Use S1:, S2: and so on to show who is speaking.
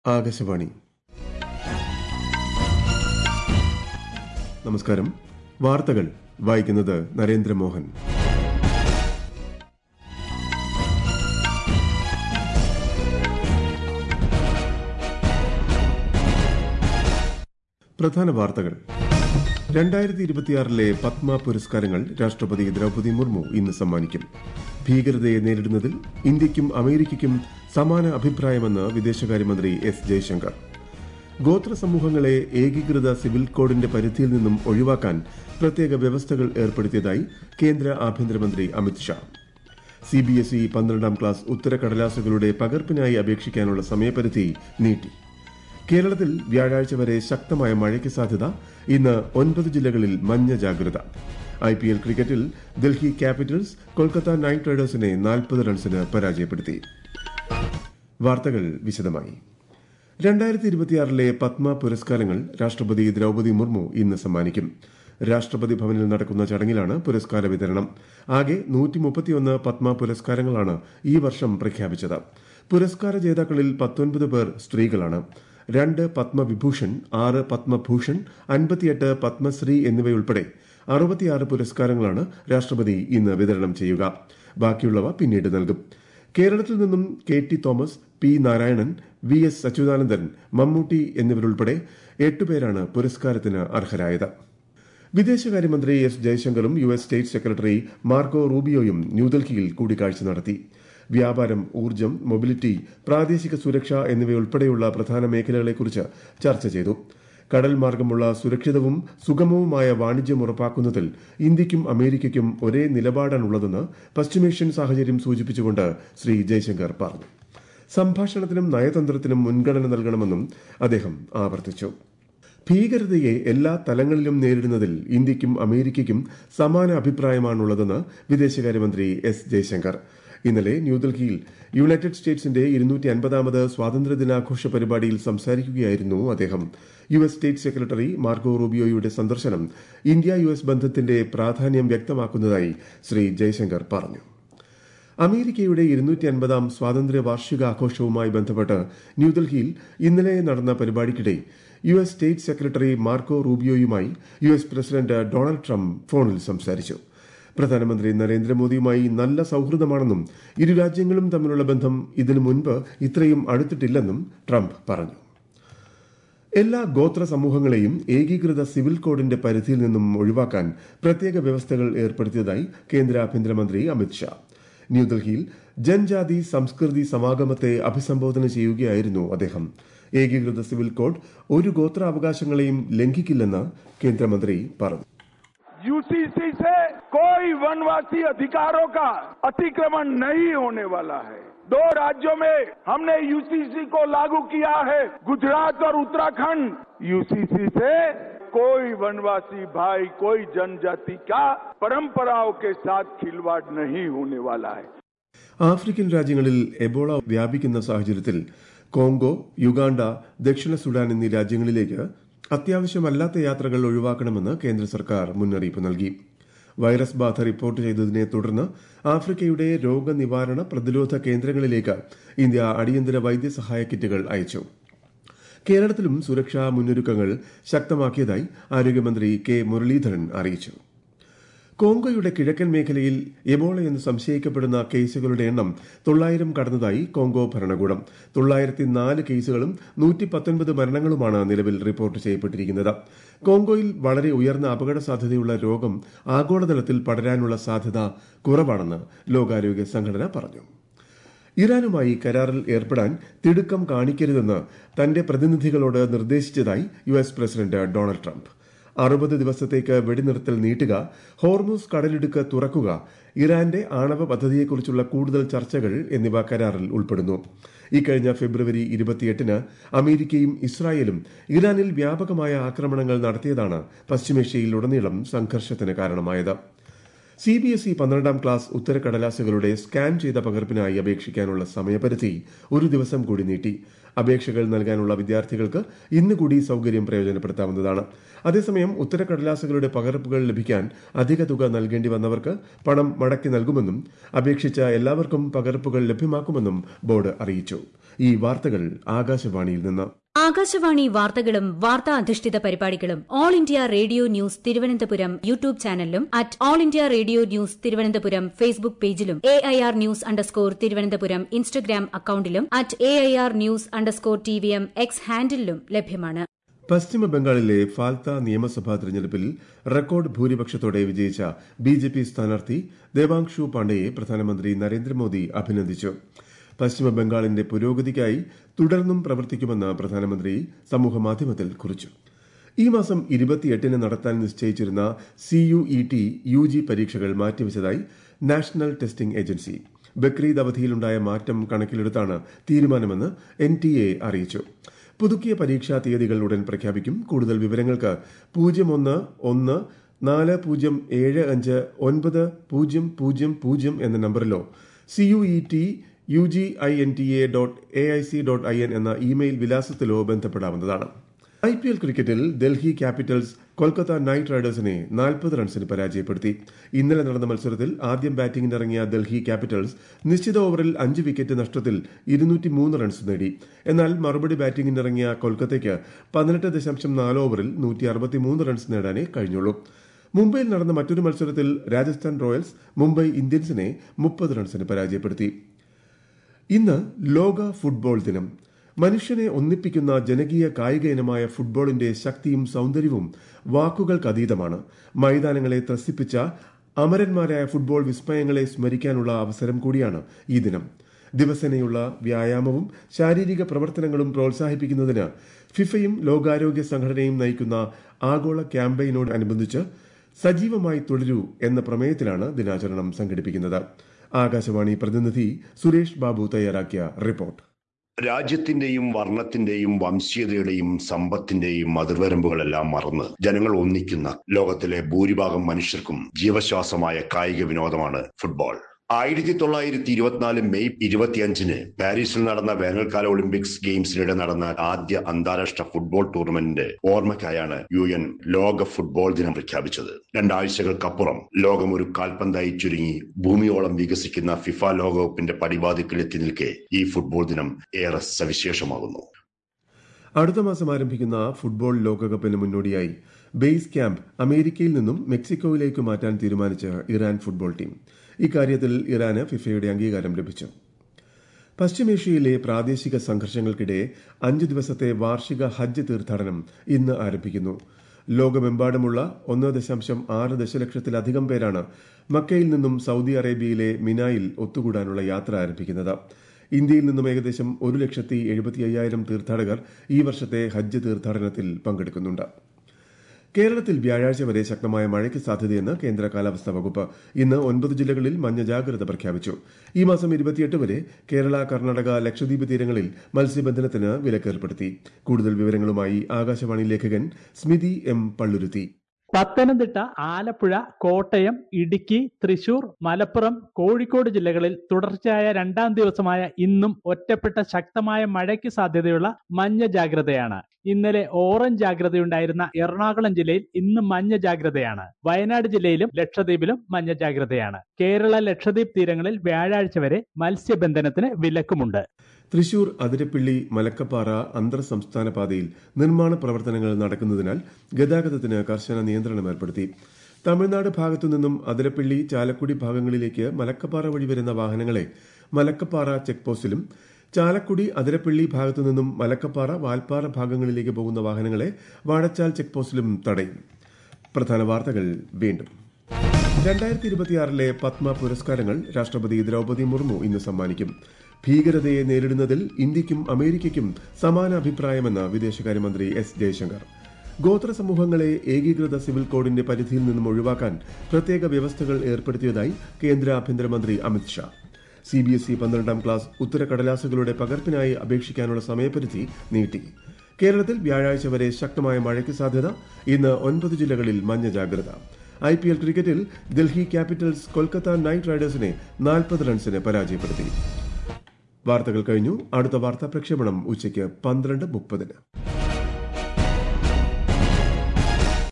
S1: ആകാശവാണി നമസ്കാരം വാർത്തകൾ വായിക്കുന്നത് നരേന്ദ്രമോഹൻ പ്രധാന വാർത്തകൾ രണ്ടായിരത്തി ഇരുപത്തിയാറിലെ പത്മ പുരസ്കാരങ്ങൾ രാഷ്ട്രപതി ദ്രൌപദി മുർമു ഇന്ന് സമ്മാനിക്കും ഭീകരതയെ നേരിടുന്നതിൽ ഇന്ത്യയ്ക്കും അമേരിക്കയ്ക്കും സമാന അഭിപ്രായമെന്ന് വിദേശകാര്യമന്ത്രി എസ് ജയശങ്കർ ഗോത്ര സമൂഹങ്ങളെ ഏകീകൃത സിവിൽ കോഡിന്റെ പരിധിയിൽ നിന്നും ഒഴിവാക്കാൻ പ്രത്യേക വ്യവസ്ഥകൾ ഏർപ്പെടുത്തിയതായി കേന്ദ്ര ആഭ്യന്തരമന്ത്രി അമിത്ഷാ സിബിഎസ്ഇ പന്ത്രണ്ടാം ക്ലാസ് ഉത്തരക്കടലാസുകളുടെ പകർപ്പിനായി അപേക്ഷിക്കാനുള്ള സമയപരിധി നീട്ടി കേരളത്തിൽ വ്യാഴാഴ്ച വരെ ശക്തമായ മഴയ്ക്ക് സാധ്യത ഇന്ന് ഒൻപത് ജില്ലകളിൽ മഞ്ഞ ജാഗ്രത ഐ പി എൽ ക്രിക്കറ്റിൽ ഡൽഹി ക്യാപിറ്റൽസ് കൊൽക്കത്ത നൈറ്റ് റൈഡേഴ്സിനെ നാൽപ്പത് റൺസിന് പരാജയപ്പെടുത്തി വാർത്തകൾ വിശദമായി രണ്ടായിരത്തി ഇരുപത്തിയാറിലെ പത്മ പുരസ്കാരങ്ങൾ രാഷ്ട്രപതി ദ്രൌപദി മുർമു ഇന്ന് സമ്മാനിക്കും രാഷ്ട്രപതി ഭവനിൽ നടക്കുന്ന ചടങ്ങിലാണ് പുരസ്കാര വിതരണം ആകെ നൂറ്റി മുപ്പത്തിയൊന്ന് പത്മ പുരസ്കാരങ്ങളാണ് ഈ വർഷം പ്രഖ്യാപിച്ചത് പുരസ്കാര ജേതാക്കളിൽ പത്തൊൻപത് പേർ സ്ത്രീകളാണ് രണ്ട് പത്മവിഭൂഷൺ ആറ് പത്മഭൂഷൺ അൻപത്തിയെട്ട് പത്മശ്രീ എന്നിവയുൾപ്പെടെ അറുപത്തിയാറ് പുരസ്കാരങ്ങളാണ് രാഷ്ട്രപതി ഇന്ന് വിതരണം ചെയ്യുക ബാക്കിയുള്ളവ പിന്നീട് നൽകും കേരളത്തിൽ നിന്നും K T Thomas P Narayanan V S Achuthanandan Mammootty എന്നിവരുൾപ്പെടെ എട്ടുപേരാണ് പുരസ്കാരത്തിന് അർഹരായത് വിദേശകാര്യമന്ത്രി എസ് ജയശങ്കറും U S state secretary Marco റൂബിയോയും ന്യൂഡൽഹിയിൽ കൂടിക്കാഴ്ച നടത്തി വ്യാപാരം ഊർജ്ജം മൊബിലിറ്റി പ്രാദേശിക സുരക്ഷ എന്നിവയുൾപ്പെടെയുള്ള പ്രധാന മേഖലകളെക്കുറിച്ച് ചർച്ച ചെയ്തു കടൽ മാർഗമുള്ള സുരക്ഷിതവും സുഗമവുമായ വാണിജ്യം ഉറപ്പാക്കുന്നതിൽ ഇന്ത്യയ്ക്കും അമേരിക്കയ്ക്കും ഒരേ നിലപാടാണുള്ളതെന്ന് പശ്ചിമേഷ്യൻ സാഹചര്യം സൂചിപ്പിച്ചുകൊണ്ട് ശ്രീ ജയശങ്കർ പറഞ്ഞു സംഭാഷണത്തിനും നയതന്ത്രത്തിനും മുൻഗണന നൽകണമെന്നും അദ്ദേഹം ആവർത്തിച്ചു ഭീകരതയെ എല്ലാ തലങ്ങളിലും നേരിടുന്നതിൽ ഇന്ത്യയ്ക്കും അമേരിക്കയ്ക്കും സമാന അഭിപ്രായമാണുള്ളതെന്ന് വിദേശകാര്യമന്ത്രി എസ് ജയശങ്കർ ഇന്നലെ ന്യൂഡൽഹിയിൽ യുണൈറ്റഡ് സ്റ്റേറ്റ്സിന്റെ ഇരുന്നൂറ്റി അൻപതാമത് സ്വാതന്ത്ര്യദിനാഘോഷ പരിപാടിയിൽ സംസാരിക്കുകയായിരുന്നു അദ്ദേഹം U S state secretary Marco റൂബിയോയുടെ സന്ദർശനം ഇന്ത്യ യു എസ് ബന്ധത്തിന്റെ പ്രാധാന്യം വ്യക്തമാക്കുന്നതായി ശ്രീ ജയശങ്കർ പറഞ്ഞു അമേരിക്കയുടെ ഇരുന്നൂറ്റി അൻപതാം സ്വാതന്ത്ര്യ വാർഷികാഘോഷവുമായി ബന്ധപ്പെട്ട് ന്യൂഡൽഹിയിൽ ഇന്നലെ നടന്ന പരിപാടിക്കിടെ U S state secretary Marco റൂബിയോയുമായി U S president Donald Trump ഫോണിൽ സംസാരിച്ചു പ്രധാനമന്ത്രി നരേന്ദ്രമോദിയുമായി നല്ല സൌഹൃദമാണെന്നും ഇരു രാജ്യങ്ങളും തമ്മിലുള്ള ബന്ധം ഇതിനു മുൻപ് ഇത്രയും അടുത്തിട്ടില്ലെന്നും ട്രംപ് പറഞ്ഞു എല്ലാ ഗോത്ര സമൂഹങ്ങളെയും ഏകീകൃത സിവിൽ കോഡിന്റെ പരിധിയിൽ നിന്നും ഒഴിവാക്കാൻ പ്രത്യേക വ്യവസ്ഥകൾ ഏർപ്പെടുത്തിയതായി കേന്ദ്ര ആഭ്യന്തരമന്ത്രി അമിത്ഷാ ന്യൂഡൽഹിയിൽ ജൻജാതി സംസ്കൃതി സമാഗമത്തെ അഭിസംബോധന ചെയ്യുകയായിരുന്നു അദ്ദേഹം ഏകീകൃത സിവിൽ കോഡ് ഒരു ഗോത്രാവകാശങ്ങളെയും ലംഘിക്കില്ലെന്ന് കേന്ദ്രമന്ത്രി പറഞ്ഞു
S2: यूसीसी से कोई वनवासी अधिकारों का अतिक्रमण नहीं होने वाला है दो राज्यों में हमने यूसीसी को लागू किया है गुजरात और उत्तराखंड यूसीसी से कोई वनवासी भाई कोई जनजाति का परंपराओं के साथ खिलवाड़ नहीं होने वाला है
S1: ആഫ്രിക്കൻ രാജ്യങ്ങളിൽ എബോള വ്യാപിക്കുന്ന സാഹചര്യത്തിൽ കോങ്കോ യുഗാണ്ട ദക്ഷിണ സുഡാൻ എന്നീ രാജ്യങ്ങളിലേക്ക് അത്യാവശ്യമല്ലാത്ത യാത്രകൾ ഒഴിവാക്കണമെന്ന് കേന്ദ്ര സർക്കാർ മുന്നറിയിപ്പ് നൽകി വൈറസ് ബാധ റിപ്പോർട്ട് ചെയ്തതിനെ തുടർന്ന് ആഫ്രിക്കയുടെ രോഗനിവാരണ പ്രതിരോധ കേന്ദ്രങ്ങളിലേക്ക് ഇന്ത്യ അടിയന്തര വൈദ്യസഹായ കിറ്റുകൾ അയച്ചു കേരളത്തിലും സുരക്ഷാ മുന്നൊരുക്കങ്ങൾ ശക്തമാക്കിയതായി ആരോഗ്യമന്ത്രി കെ മുരളീധരൻ അറിയിച്ചു കോങ്കോയുടെ കിഴക്കൻ മേഖലയിൽ എബോള എന്ന് സംശയിക്കപ്പെടുന്ന കേസുകളുടെ എണ്ണം തൊള്ളായിരം കടന്നതായി കോങ്കോ ഭരണകൂടം തൊള്ളായിരത്തി നാല് കേസുകളും നൂറ്റി പത്തൊൻപത് മരണങ്ങളുമാണ് നിലവിൽ റിപ്പോർട്ട് ചെയ്യപ്പെട്ടിരിക്കുന്നത് കോങ്കോയിൽ വളരെ ഉയർന്ന അപകട സാധ്യതയുള്ള രോഗം ആഗോളതലത്തിൽ പടരാനുള്ള സാധ്യത കുറവാണെന്ന് ലോകാരോഗ്യ സംഘടന പറഞ്ഞു ഇറാനുമായി കരാറിൽ ഏർപ്പെടാൻ തിടുക്കം കാണിക്കരുതെന്ന് തന്റെ പ്രതിനിധികളോട് നിർദ്ദേശിച്ചതായി U S president Donald Trump അറുപത് ദിവസത്തേക്ക് വെടിനിർത്തൽ നീട്ടുക ഹോർമൂസ് കടലിടുക്ക് തുറക്കുക ഇറാന്റെ ആണവ പദ്ധതിയെക്കുറിച്ചുള്ള കൂടുതൽ ചർച്ചകൾ എന്നിവ കരാറിൽ ഉൾപ്പെടുന്നു ഇക്കഴിഞ്ഞ ഫെബ്രുവരി ഇരുപത്തിയെട്ടിന് അമേരിക്കയും ഇസ്രായേലും ഇറാനിൽ വ്യാപകമായ ആക്രമണങ്ങൾ നടത്തിയതാണ് പശ്ചിമേഷ്യയിൽ ഉടനീളം സംഘർഷത്തിന് കാരണമായത് സി ബി എസ് ഇ പന്ത്രണ്ടാം ക്ലാസ് ഉത്തരക്കടലാസുകളുടെ സ്കാൻ ചെയ്ത പകർപ്പിനായി അപേക്ഷിക്കാനുള്ള സമയപരിധി ഒരു ദിവസം കൂടി നീട്ടി അപേക്ഷകൾ നൽകാനുള്ള വിദ്യാർത്ഥികൾക്ക് ഇന്ന് കൂടി സൌകര്യം പ്രയോജനപ്പെടുത്താവുന്നതാണ് അതേസമയം ഉത്തരക്കടലാസുകളുടെ പകർപ്പുകൾ ലഭിക്കാൻ അധിക തുക നൽകേണ്ടി വന്നവർക്ക് പണം മടക്കി നൽകുമെന്നും അപേക്ഷിച്ച എല്ലാവർക്കും പകർപ്പുകൾ ലഭ്യമാക്കുമെന്നും ബോർഡ് അറിയിച്ചു ഈ വാർത്തകൾ ആകാശവാണിയിൽ നിന്ന്
S3: ആകാശവാണി വാർത്തകളും വാർത്താ അധിഷ്ഠിത പരിപാടികളും All India Radio news Thiruvananthapuram YouTube ചാനലിലും at All India Radio news Thiruvananthapuram Facebook പേജിലും A I R news underscore Thiruvananthapuram Instagram അക്കൌണ്ടിലും at A I R news underscore T V M X ഹാൻഡിലും ലഭ്യമാണ്
S1: പശ്ചിമ ബംഗാളിലെ ഫാൽത്ത നിയമസഭാ തെരഞ്ഞെടുപ്പിൽ റെക്കോർഡ് ഭൂരിപക്ഷത്തോടെ വിജയിച്ച ബി ജെ പി സ്ഥാനാർത്ഥി ദേവാങ്ഷു പാണ്ഡെയെ പ്രധാനമന്ത്രി നരേന്ദ്രമോദി അഭിനന്ദിച്ചു പശ്ചിമ ബംഗാളിന്റെ പുരോഗതിക്കായി തുടർന്നും പ്രവർത്തിക്കുമെന്ന് പ്രധാനമന്ത്രി സമൂഹമാധ്യമത്തിൽ കുറിച്ചു ഈ മാസം ഇരുപത്തിയെട്ടിന് നടത്താൻ നിശ്ചയിച്ചിരുന്ന C U E T U G പരീക്ഷകൾ മാറ്റിവച്ചതായി നാഷണൽ ടെസ്റ്റിംഗ് ഏജൻസി ബക്രീദ് അവധിയിലുണ്ടായ മാറ്റം കണക്കിലെടുത്താണ് തീരുമാനമെന്ന് എൻ ടി എ അറിയിച്ചു പുതുക്കിയ പരീക്ഷാ തീയതികൾ ഉടൻ പ്രഖ്യാപിക്കും കൂടുതൽ വിവരങ്ങൾക്ക് പൂജ്യം ഒന്ന് ഒന്ന് നാല് പൂജ്യം ഏഴ് അഞ്ച് ഒൻപത് പൂജ്യം പൂജ്യം പൂജ്യം എന്ന നമ്പറിലോ C U E T U G I N T A dot A I C dot I N എന്ന ഇമെയിൽ വിലാസത്തിലോ ബന്ധപ്പെടാവുന്നതാണ് ഐ പി എൽ ക്രിക്കറ്റിൽ ഡൽഹി ക്യാപിറ്റൽസ് കൊൽക്കത്ത നൈറ്റ് റൈഡേഴ്സിനെ നാൽപ്പത് റൺസിന് പരാജയപ്പെടുത്തി ഇന്നലെ നടന്ന മത്സരത്തിൽ ആദ്യം ബാറ്റിംഗിനിറങ്ങിയ ഡൽഹി ക്യാപിറ്റൽസ് നിശ്ചിത ഓവറിൽ അഞ്ച് വിക്കറ്റ് നഷ്ടത്തിൽ ഇരുന്നൂറ്റിമൂന്ന് റൺസ് നേടി എന്നാൽ മറുപടി ബാറ്റിംഗിനിറങ്ങിയ കൊൽക്കത്തയ്ക്ക് പതിനെട്ട് ദശാംശം നാല് ഓവറിൽ നൂറ്റി അറുപത്തിമൂന്ന് റൺസ് നേടാനേ കഴിഞ്ഞുള്ളൂ മുംബൈയിൽ നടന്ന മറ്റൊരു മത്സരത്തിൽ രാജസ്ഥാൻ റോയൽസ് മുംബൈ ഇന്ത്യൻസിനെ മുപ്പത് റൺസിന് പരാജയപ്പെടുത്തി ഇന്ന് ലോക ഫുട്ബോൾ ദിനം മനുഷ്യനെ ഒന്നിപ്പിക്കുന്ന ജനകീയ കായിക ഇനമായ ഫുട്ബോളിന്റെ ശക്തിയും സൗന്ദര്യവും വാക്കുകൾക്കതീതമാണ് മൈതാനങ്ങളെ ത്രസിപ്പിച്ച അമരന്മാരായ ഫുട്ബോൾ വിസ്മയങ്ങളെ സ്മരിക്കാനുള്ള അവസരം കൂടിയാണ് ഈ ദിനം ദിവസേനയുള്ള വ്യായാമവും ശാരീരിക പ്രവർത്തനങ്ങളും പ്രോത്സാഹിപ്പിക്കുന്നതിന് ഫിഫയും ലോകാരോഗ്യ സംഘടനയും നയിക്കുന്ന ആഗോള ക്യാമ്പയിനോടനുബന്ധിച്ച് സജീവമായി തുടരൂ എന്ന പ്രമേയത്തിലാണ് ദിനാചരണം സംഘടിപ്പിക്കുന്നത് ആകാശവാണി പ്രതിനിധി സുരേഷ് ബാബു തയ്യാറാക്കിയ റിപ്പോർട്ട്
S4: രാജ്യത്തിന്റെയും വർണ്ണത്തിന്റെയും വംശീയതയുടെയും സമ്പത്തിന്റെയും അതിർവരമ്പുകളെല്ലാം മറന്ന് ജനങ്ങൾ ഒന്നിക്കുന്ന ലോകത്തിലെ ഭൂരിഭാഗം മനുഷ്യർക്കും ജീവശ്വാസമായ കായിക വിനോദമാണ് ഫുട്ബോൾ ആയിരത്തി തൊള്ളായിരത്തി ഇരുപത്തിനാല് മെയ് ഇരുപത്തിയഞ്ചിന് പാരീസിൽ നടന്ന വേനൽക്കാല ഒളിമ്പിക്സ് ഗെയിംസിനിടെ നടന്ന ആദ്യ അന്താരാഷ്ട്ര ഫുട്ബോൾ ടൂർണമെന്റിന്റെ ഓർമ്മയ്ക്കായാണ് യു എൻ ലോക ഫുട്ബോൾ ദിനം പ്രഖ്യാപിച്ചത് രണ്ടാഴ്ചകൾക്കപ്പുറം ലോകം ഒരു കാൽപന്തായി ചുരുങ്ങി ഭൂമിയോളം വികസിക്കുന്ന ഫിഫ ലോകകപ്പിന്റെ പടിവാതിക്കൽ എത്തി നിൽക്കെ ഈ ഫുട്ബോൾ ദിനം ഏറെ സവിശേഷമാകുന്നു
S1: അടുത്ത മാസം ആരംഭിക്കുന്ന ഫുട്ബോൾ ലോകകപ്പിന് മുന്നോടിയായി ബേസ് ക്യാമ്പ് അമേരിക്കയിൽ നിന്നും മെക്സിക്കോയിലേക്ക് മാറ്റാൻ തീരുമാനിച്ച ഇറാൻ ഫുട്ബോൾ ടീം ഇക്കാര്യത്തിൽ ഇറാന് ഫിഫയുടെ അംഗീകാരം ലഭിച്ചു പശ്ചിമേഷ്യയിലെ പ്രാദേശിക സംഘർഷങ്ങൾക്കിടെ അഞ്ചു ദിവസത്തെ വാർഷിക ഹജ്ജ് തീർത്ഥാടനം ഇന്ന് ആരംഭിക്കുന്നു ലോകമെമ്പാടുമുള്ള ഒന്ന് ദശാംശം ആറ് ദശലക്ഷത്തിലധികം പേരാണ് മക്കയിൽ നിന്നും സൌദി അറേബ്യയിലെ മിനായിൽ ഒത്തുകൂടാനുള്ള യാത്ര ആരംഭിക്കുന്നത് ഇന്ത്യയിൽ നിന്നും ഏകദേശം ഒരു ലക്ഷത്തി എഴുപത്തി അയ്യായിരം തീർത്ഥാടകർ ഈ വർഷത്തെ ഹജ്ജ് തീർത്ഥാടനത്തിൽ പങ്കെടുക്കുന്നുണ്ട് കേരളത്തിൽ വ്യാഴാഴ്ച വരെ ശക്തമായ മഴയ്ക്ക് സാധ്യതയെന്ന് കേന്ദ്ര കാലാവസ്ഥാ വകുപ്പ് ഇന്ന് ഒൻപത് ജില്ലകളിൽ മഞ്ഞ ജാഗ്രത പ്രഖ്യാപിച്ചു ഈ മാസം ഇരുപത്തിയെട്ട് വരെ കേരള കർണാടക ലക്ഷദ്വീപ് തീരങ്ങളിൽ മത്സ്യബന്ധനത്തിന് വിലക്കേർപ്പെടുത്തി കൂടുതൽ വിവരങ്ങളുമായി ആകാശവാണി ലേഖകൻ സ്മിതി എം പള്ളുരുത്തി
S5: പത്തനംതിട്ട ആലപ്പുഴ കോട്ടയം ഇടുക്കി തൃശൂർ മലപ്പുറം കോഴിക്കോട് ജില്ലകളിൽ തുടർച്ചയായ രണ്ടാം ദിവസമായ ഇന്നും ഒറ്റപ്പെട്ട ശക്തമായ മഴയ്ക്ക് സാധ്യതയുള്ള മഞ്ഞ ജാഗ്രതയാണ് ഇന്നലെ ഓറഞ്ച് ജാഗ്രതയുണ്ടായിരുന്ന എറണാകുളം ജില്ലയിൽ ഇന്ന് മഞ്ഞ ജാഗ്രതയാണ് വയനാട് ജില്ലയിലും ലക്ഷദ്വീപിലും മഞ്ഞ ജാഗ്രതയാണ് കേരള ലക്ഷദ്വീപ് തീരങ്ങളിൽ വ്യാഴാഴ്ച വരെ മത്സ്യബന്ധനത്തിന് വിലക്കുമുണ്ട്
S1: തൃശൂർ അതിരപ്പിള്ളി മലക്കപ്പാറ അന്തർ സംസ്ഥാന പാതയിൽ നിർമ്മാണ പ്രവർത്തനങ്ങൾ നടക്കുന്നതിനാൽ ഗതാഗതത്തിന് കർശന നിയന്ത്രണം ഏർപ്പെടുത്തി തമിഴ്നാട് ഭാഗത്തു നിന്നും അതിരപ്പിള്ളി ചാലക്കുടി ഭാഗങ്ങളിലേക്ക് മലക്കപ്പാറ വഴി വരുന്ന വാഹനങ്ങളെ മലക്കപ്പാറ ചെക്ക് പോസ്റ്റിലും ചാലക്കുടി അതിരപ്പള്ളി ഭാഗത്തു നിന്നും മലക്കപ്പാറ വാൽപ്പാറ ഭാഗങ്ങളിലേക്ക് പോകുന്ന വാഹനങ്ങളെ വാഴച്ചാൽ ചെക്ക് പോസ്റ്റിലും തടയും പ്രധാന വാർത്തകൾ വീണ്ടും രണ്ടായിരത്തി ഇരുപത്തിയാറിലെ പത്മ പുരസ്കാരങ്ങൾ രാഷ്ട്രപതി ദ്രൌപദി മുർമു ഇന്ന് സമ്മാനിക്കും ഭീകരതയെ നേരിടുന്നതിൽ ഇന്ത്യയ്ക്കും അമേരിക്കയ്ക്കും സമാന അഭിപ്രായമെന്ന് വിദേശകാര്യമന്ത്രി എസ് ജയശങ്കർ ഗോത്ര സമൂഹങ്ങളെ ഏകീകൃത സിവിൽ കോഡിന്റെ പരിധിയിൽ നിന്നും ഒഴിവാക്കാൻ പ്രത്യേക വ്യവസ്ഥകൾ ഏർപ്പെടുത്തിയതായി കേന്ദ്ര ആഭ്യന്തരമന്ത്രി Amit Shah C B S E പന്ത്രണ്ടാം ക്ലാസ് ഉത്തരക്കടലാസുകളുടെ പകർപ്പിനായി അപേക്ഷിക്കാനുള്ള സമയപരിധി നീട്ടി കേരളത്തിൽ വ്യാഴാഴ്ച വരെ ശക്തമായ മഴയ്ക്ക് സാധ്യത ഇന്ന് ഒൻപത് ജില്ലകളിൽ മഞ്ഞ ജാഗ്രത ഐ പി എൽ ക്രിക്കറ്റിൽ ഡൽഹി ക്യാപിറ്റൽസ് കൊൽക്കത്ത നൈറ്റ് റൈഡേഴ്സിനെ നാൽപ്പത് റൺസിന് പരാജയപ്പെടുത്തി വാർത്തകൾ കഴിഞ്ഞു അടുത്ത വാർത്താ പ്രക്ഷേപണം ഉച്ചയ്ക്ക് പന്ത്രണ്ട് മുപ്പതിന്